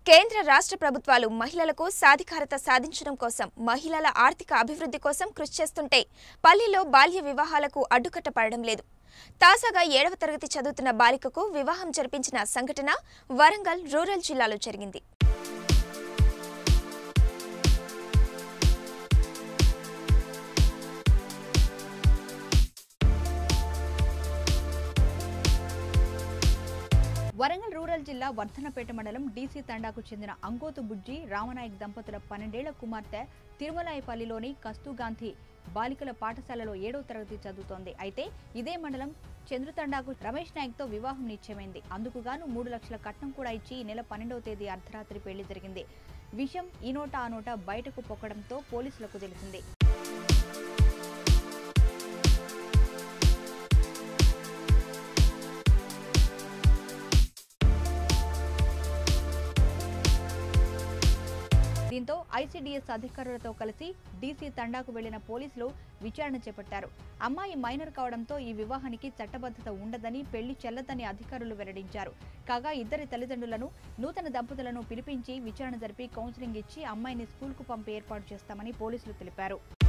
కేంద్ర రాష్ట్ర ప్రభుత్వాలు మహిళలకు సాధికారత సాధించడం కోసం మహిళల ఆర్థిక అభివృద్ధి కోసం కృషి చేస్తుంటే పల్లెల్లో బాల్య వివాహాలకు అడ్డుకట్ట పడడం లేదు తాజాగా ఏడవ తరగతి చదువుతున్న బాలికకు వివాహం జరిపించిన సంఘటన వరంగల్ రూరల్ జిల్లాలో జరిగింది వరంగల్ రూరల్ జిల్లా వర్ధనపేట మండలం డీసీ తండాకు చెందిన అంగోతు బుజ్జి రామనాయక్ దంపతుల పన్నెండేళ్ల కుమార్తె తిరుమలాయపల్లిలోని కస్తూగాంధీ బాలికల పాఠశాలలో ఏడవ తరగతి చదువుతోంది అయితే ఇదే మండలం చంద్రుతండాకు రమేష్ నాయక్ తో వివాహం నిశ్చయమైంది అందుకు గాను మూడు లక్షల కట్నం కూడా ఇచ్చి ఈ నెల పన్నెండవ తేదీ అర్ధరాత్రి పెళ్లి జరిగింది విషయం ఈ నోట ఆ నోట బయటకు పొక్కడంతో పోలీసులకు తెలిసింది దీంతో ఐసీడీఎస్ అధికారులతో కలిసి డీసీ తండాకు వెళ్లిన పోలీసులు విచారణ చేపట్టారు అమ్మాయి మైనర్ కావడంతో ఈ వివాహానికి చట్టబద్ధత ఉండదని పెళ్లి చెల్లదని అధికారులు వెల్లడించారు కాగా ఇద్దరి తల్లిదండ్రులను నూతన దంపతులను పిలిపించి విచారణ జరిపి కౌన్సిలింగ్ ఇచ్చి అమ్మాయిని స్కూల్కు పంపి ఏర్పాటు చేస్తామని పోలీసులు తెలిపారు